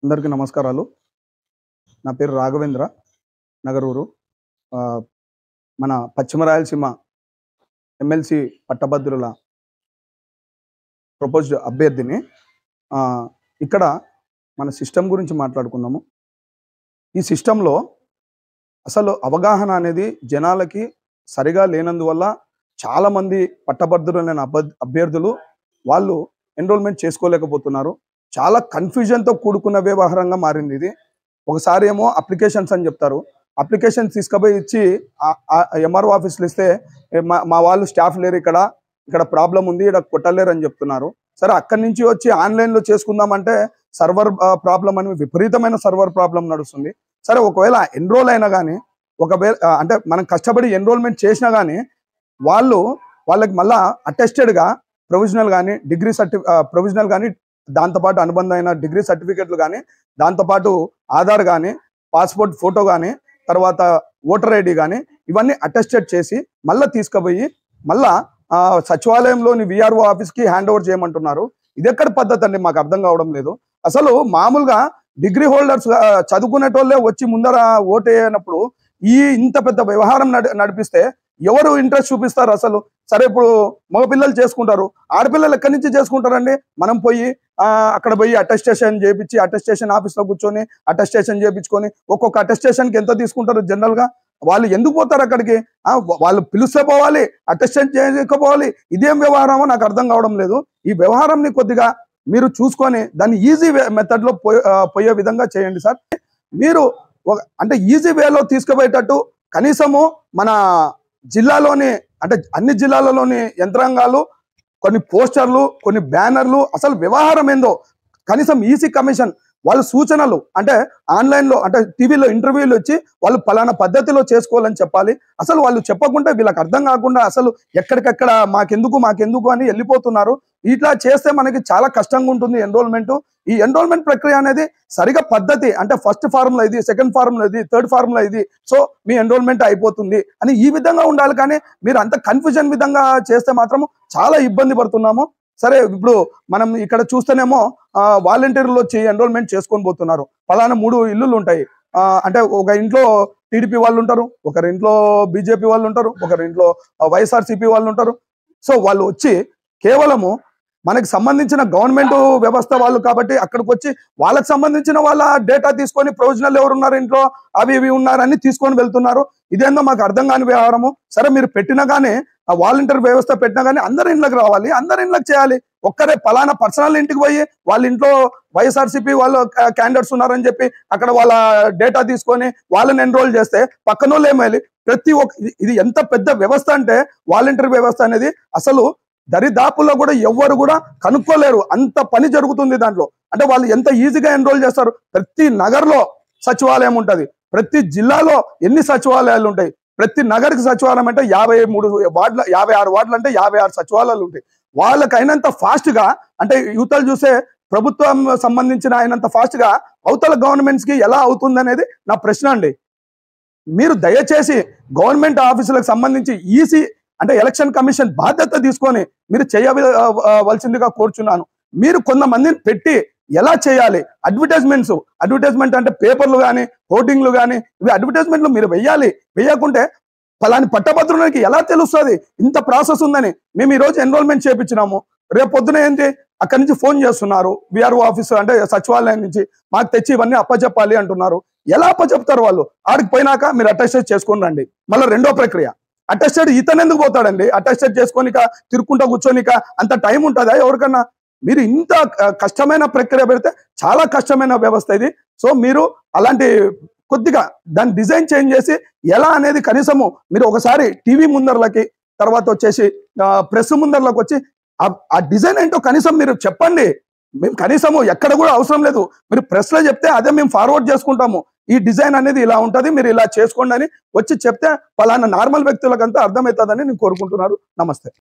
అందరికీ నమస్కారాలు నా పేరు రాఘవేంద్ర నగరూరు ఆ, మన పశ్చిమ రాయలసీమ ఎమ్మెల్సీ పట్టభద్రుల ప్రపోజ్డ్ అభ్యర్థిని ఆ, ఇక్కడ మన సిస్టమ్ గురించి మాట్లాడుకుందాము ఈ సిస్టంలో అసలు అవగాహన అనేది జనాలకి సరిగా లేనందువల్ల చాలామంది పట్టభద్రులైన అభ అభ్యర్థులు వాళ్ళు ఎన్రోల్మెంట్ చేసుకోలేకపోతున్నారు చాలా కన్ఫ్యూజన్తో కూడుకున్న వ్యవహారంగా మారింది ఇది ఒకసారి ఏమో అప్లికేషన్స్ అని చెప్తారు అప్లికేషన్స్ తీసుకుపోయి ఇచ్చి ఎంఆర్ఓ ఆఫీస్లో ఇస్తే "ఏ, మా మా వాళ్ళు స్టాఫ్ లేరు ఇక్కడ ఇక్కడ ప్రాబ్లం ఉంది ఇక్కడ కొట్టలేరు అని చెప్తున్నారు సరే అక్కడి నుంచి వచ్చి ఆన్లైన్లో చేసుకుందామంటే సర్వర్ ప్రాబ్లం అని విపరీతమైన సర్వర్ ప్రాబ్లం నడుస్తుంది సరే ఒకవేళ ఎన్రోల్ అయినా కానీ ఒకవేళ ఆ, అంటే మనం కష్టపడి ఎన్రోల్మెంట్ చేసినా కానీ వాళ్ళు వాళ్ళకి మళ్ళా అటెస్టెడ్గా ప్రొవిజనల్ కానీ డిగ్రీ సర్టి ప్రొవిజనల్ కానీ దాంతోపాటు అనుబంధమైన డిగ్రీ సర్టిఫికెట్లు కానీ దాంతోపాటు ఆధార్ కానీ పాస్పోర్ట్ ఫోటో కానీ తర్వాత ఓటర్ ఐడి కానీ ఇవన్నీ అటెస్టెడ్ చేసి మళ్ళీ తీసుకుపోయి మళ్ళా ఆ, సచివాలయంలోని విఆర్ఓ ఆఫీస్కి హ్యాండ్ ఓవర్ చేయమంటున్నారు ఇది ఎక్కడ పద్ధతి అండి మాకు అర్థం కావడం లేదు అసలు మామూలుగా డిగ్రీ హోల్డర్స్ చదువుకునేటోళ్ళే వచ్చి ముందర ఓటు వేయనప్పుడు ఈ ఇంత పెద్ద వ్యవహారం నడి- నడిపిస్తే ఎవరు ఇంట్రెస్ట్ చూపిస్తారు అసలు సరే ఇప్పుడు మగపిల్లలు చేసుకుంటారు ఆడపిల్లలు ఎక్కడి నుంచి చేసుకుంటారండి మనం పోయి ఆ, అక్కడ పోయి అటెస్టేషన్ చేయించి అటెస్టేషన్ ఆఫీస్లో కూర్చొని అటెస్టేషన్ చేయించుకొని ఒక్కొక్క అటెస్టేషన్కి ఎంత తీసుకుంటారు జనరల్గా వాళ్ళు ఎందుకు పోతారు అక్కడికి ఆ, వా- వాళ్ళు పిలిస్తే పోవాలి అటెస్టేషన్ చేయకపోవాలి ఇదేం వ్యవహారమో నాకు అర్థం కావడం లేదు ఈ వ్యవహారంని కొద్దిగా మీరు చూసుకొని దాన్ని ఈజీ మెథడ్లో పోయే ఆ, పోయే విధంగా చేయండి సార్ మీరు ఒక అంటే ఈజీ వేలో తీసుకుపోయేటట్టు కనీసము మన జిల్లాలోని అంటే అన్ని జిల్లాలలోని యంత్రాంగాలు కొన్ని పోస్టర్లు కొన్ని బ్యానర్లు అసలు వ్యవహారం ఏందో కనీసం ఈసీ కమిషన్ వాళ్ళ సూచనలు అంటే ఆన్లైన్లో అంటే టీవీలో ఇంటర్వ్యూలు వచ్చి వాళ్ళు పలానా పద్ధతిలో చేసుకోవాలని చెప్పాలి అసలు వాళ్ళు చెప్పకుండా వీళ్ళకి అర్థం కాకుండా అసలు ఎక్కడికెక్కడ మాకెందుకు మాకెందుకు అని వెళ్ళిపోతున్నారు ఇట్లా చేస్తే మనకి చాలా కష్టంగా ఉంటుంది ఎన్రోల్మెంట్ ఈ ఎన్రోల్మెంట్ ప్రక్రియ అనేది సరిగా పద్ధతి అంటే ఫస్ట్ ఫార్ములా ఇది సెకండ్ ఫార్ములా ఇది థర్డ్ ఫార్ములా ఇది సో మీ ఎన్రోల్మెంట్ అయిపోతుంది అని ఈ విధంగా ఉండాలి కానీ మీరు అంత కన్ఫ్యూజన్ విధంగా చేస్తే మాత్రం చాలా ఇబ్బంది పడుతున్నాము సరే ఇప్పుడు మనం ఇక్కడ చూస్తేనేమో వాలంటీర్లు వచ్చి ఎన్రోల్మెంట్ చేసుకొని పోతున్నారు పలానా మూడు ఇల్లులు ఉంటాయి ఆ, అంటే ఒక ఇంట్లో టీడీపీ వాళ్ళు ఉంటారు ఒకరి ఇంట్లో బీజేపీ వాళ్ళు ఉంటారు ఒకరి ఇంట్లో వైఎస్ఆర్సీపీ వాళ్ళు ఉంటారు సో వాళ్ళు వచ్చి కేవలము మనకి సంబంధించిన గవర్నమెంట్ వ్యవస్థ వాళ్ళు కాబట్టి అక్కడికి వచ్చి వాళ్ళకి సంబంధించిన వాళ్ళ డేటా తీసుకొని ప్రొవిజనల్ ఎవరు ఉన్నారు ఇంట్లో అవి ఇవి ఉన్నారని తీసుకొని వెళ్తున్నారు ఇదేందో మాకు అర్థం కాని వ్యవహారము సరే మీరు పెట్టినా కానీ ఆ వాలంటీర్ వ్యవస్థ పెట్టినా కానీ అందరి ఇంట్లోకి రావాలి అందరి ఇంట్లోకి చేయాలి ఒక్కరే పలానా పర్సనల్ ఇంటికి పోయి వాళ్ళ ఇంట్లో వైఎస్ఆర్సీపీ వాళ్ళు క్యాండిడేట్స్ ఉన్నారని చెప్పి అక్కడ వాళ్ళ డేటా తీసుకొని వాళ్ళని ఎన్రోల్ చేస్తే పక్కన వాళ్ళు ఏమేయాలి ప్రతి ఒక్క ఇది- ఇది ఎంత పెద్ద వ్యవస్థ అంటే వాలంటీర్ వ్యవస్థ అనేది అసలు దరిదాపుల్లో కూడా ఎవ్వరు కూడా కనుక్కోలేరు అంత పని జరుగుతుంది దాంట్లో అంటే వాళ్ళు ఎంత ఈజీగా ఎన్రోల్ చేస్తారు ప్రతి నగర్లో సచివాలయం ఉంటది ప్రతి జిల్లాలో ఎన్ని సచివాలయాలు ఉంటాయి ప్రతి నగరికి సచివాలయం అంటే యాభై మూడు వార్డుల యాభై ఆరు వార్డులు అంటే యాభై ఆరు సచివాలయాలు ఉంటాయి వాళ్ళకి అయినంత ఫాస్ట్ గా అంటే యువతలు చూసే ప్రభుత్వం సంబంధించిన అయినంత ఫాస్ట్ గా అవతల గవర్నమెంట్స్ కి ఎలా అవుతుంది అనేది నా ప్రశ్న అండి మీరు దయచేసి గవర్నమెంట్ ఆఫీసులకు సంబంధించి ఈసీ అంటే ఎలక్షన్ కమిషన్ బాధ్యత తీసుకొని మీరు చేయవలసిందిగా కోరుచున్నాను మీరు కొంతమందిని పెట్టి ఎలా చేయాలి అడ్వర్టైజ్మెంట్స్ అడ్వర్టైజ్మెంట్ అంటే పేపర్లు కానీ హోర్డింగ్లు కానీ ఇవి అడ్వర్టైజ్మెంట్లు మీరు వెయ్యాలి వెయ్యకుంటే ఫలాని పట్టభద్రునికి ఎలా తెలుస్తుంది ఇంత ప్రాసెస్ ఉందని మేము ఈ రోజు ఎన్రోల్మెంట్ చేపించినాము రేపు పొద్దున ఏంటి అక్కడి నుంచి ఫోన్ చేస్తున్నారు విఆర్ఓ ఆఫీస్ అంటే సచివాలయం నుంచి మాకు తెచ్చి ఇవన్నీ అప్పచెప్పాలి అంటున్నారు ఎలా అప్పచెప్తారు వాళ్ళు ఆడికి పోయినాక మీరు అటెస్టెడ్ చేసుకొని రండి మళ్ళీ రెండో ప్రక్రియ అటెస్టెడ్ ఇతను ఎందుకు పోతాడండి అటెస్టెడ్ చేసుకోనిక తిరుక్కుంటా కూర్చోనిక అంత టైం ఉంటుందా ఎవరికన్నా మీరు ఇంత ఆ, కష్టమైన ప్రక్రియ పెడితే చాలా కష్టమైన వ్యవస్థ ఇది సో మీరు అలాంటి కొద్దిగా దాన్ని డిజైన్ చేంజ్ చేసి ఎలా అనేది కనీసము మీరు ఒకసారి టీవీ ముందర్లకి తర్వాత వచ్చేసి ప్రెస్ ముందర్లకు వచ్చి ఆ- ఆ డిజైన్ ఏంటో కనీసం మీరు చెప్పండి మేము కనీసము ఎక్కడ కూడా అవసరం లేదు మీరు ప్రెస్ లో చెప్తే అదే మేము ఫార్వర్డ్ చేసుకుంటాము ఈ డిజైన్ అనేది ఇలా ఉంటది మీరు ఇలా చేసుకోండి అని వచ్చి చెప్తే పలానా నార్మల్ వ్యక్తులకంతా అర్థమవుతుందని నేను కోరుకుంటున్నారు నమస్తే